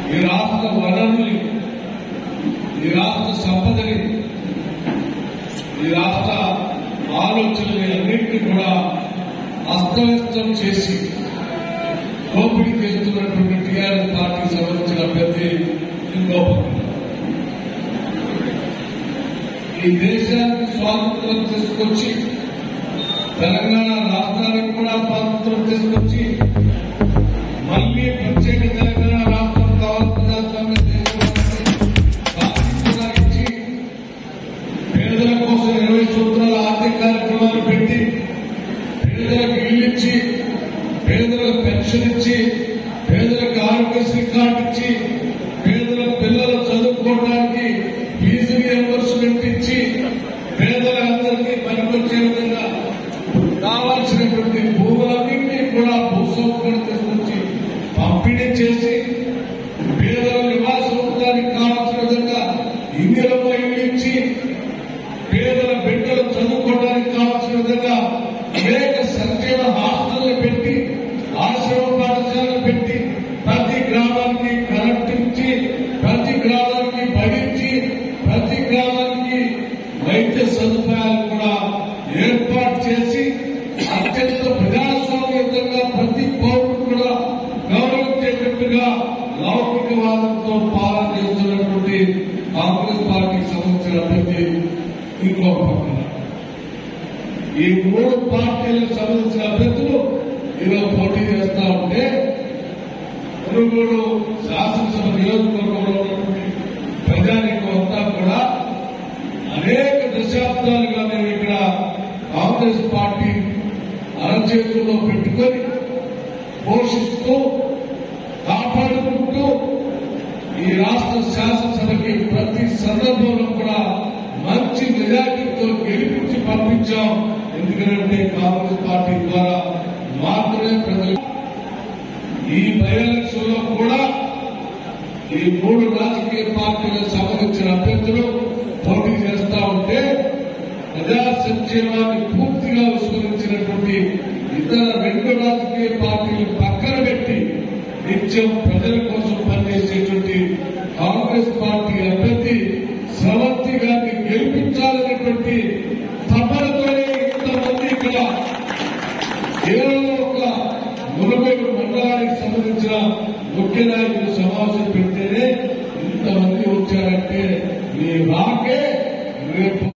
ఈ రాష్ట్ర వనరుల్ని ఈ రాష్ట్ర సంపదని ఈ రాష్ట్ర ఆలోచనని అన్నింటినీ కూడా అస్తవ్యస్తం చేసి దోపిడీ చేస్తున్నటువంటి టీఆర్ఎస్ పార్టీకి సంబంధించిన అభ్యర్థి ఇంకో పక్కన. ఈ దేశానికి స్వాతంత్రం తీసుకొచ్చి తెలంగాణ రాష్ట్రానికి కూడా స్వాతంత్రం తీసుకొచ్చి మళ్ళీ ప్రత్యేక తెలంగాణ రాష్ట్రం కావాలి ప్రజాస్వామ్య దేశం సాధించగా ఇచ్చి పేదల కోసం ఇరవై సూత్రాల ఆర్థిక కార్యక్రమాలు పెట్టి పేదలకు ఇల్లు ఇచ్చి పేదలకు పెన్షన్ ఇచ్చి పేదలకు ఆరోగ్యశ్రీ కార్డు ఇచ్చి పేదల పిల్లలు చదువుకోవడానికి ఫీజు రియంబర్స్మెంట్ ఇచ్చి పేదలందరికీ పనికొచ్చే విధంగా కావాల్సినటువంటి భూములన్నింటినీ కూడా భూసౌకర్యం తీసుకొచ్చి పంపిణీ చేసి పేదల నివాస ఉండడానికి కావాల్సిన విధంగా ఇందిరమ్మ ఇల్లు ఇచ్చి పేదల బిడ్డలు చదువుకోవడానికి కావాల్సిన విధంగా అనేక సంక్షేమ హాస్టళ్లు పెట్టి ఆశ్రమ పాఠశాలలు పెట్టి ప్రతి గ్రామానికి కరెంట్ ఇచ్చి ప్రతి గ్రామానికి బడిచ్చి ప్రతి గ్రామానికి వైద్య సదుపాయాలు కూడా ఏర్పాటు చేసి అత్యంత ప్రజాస్వామ్యంగా ప్రతి పౌరుడు కూడా గౌరవించేటట్టుగా లౌకికవాదంతో పాలన చేస్తున్నటువంటి కాంగ్రెస్ పార్టీకి సంబంధించిన అభ్యర్థి ఇంకో పక్కన ఈ మూడు పార్టీలకు సంబంధించిన అభ్యర్థులు ఈరోజు పోటీ చేస్తా ఉంటే మునుగోడు శాసనసభ నియోజకవర్గంలో ఉన్నటువంటి ప్రజానికం అంతా కూడా అనేక దశాబ్దాలుగా మేము ఇక్కడ కాంగ్రెస్ పార్టీ అరచేతుల్లో పెట్టుకొని పోషిస్తూ కాపాడుకుంటూ ఈ రాష్ట్ర శాసనసభకి ప్రతి సందర్భంలో కూడా మంచి మెజార్టీతో గెలిపించి పంపించాం ఎందుకంటే కాంగ్రెస్ పార్టీ ద్వారా మాత్రమే ప్రజలు ఈ బై ఎలక్షన్ లో కూడా ఈ మూడు రాజకీయ పార్టీలకు సంబంధించిన అభ్యర్థులు పోటీ చేస్తా ఉంటే ప్రజా సంక్షేమాన్ని పూర్తిగా విస్మరించినటువంటి ఇతర రెండు రాజకీయ పార్టీలు పక్కన పెట్టి నిత్యం ప్రజల కోసం పనిచేసేటువంటి కాంగ్రెస్ పార్టీ అభ్యర్థి స్రవంతి గారిని గెలిపించాలనేటువంటి తపనతోనే ఇంతమంది ఇక్కడ కేవలం ఒక మునుగోడు మండలానికి సంబంధించిన ముఖ్య నాయకులు సమావేశం పెడితేనే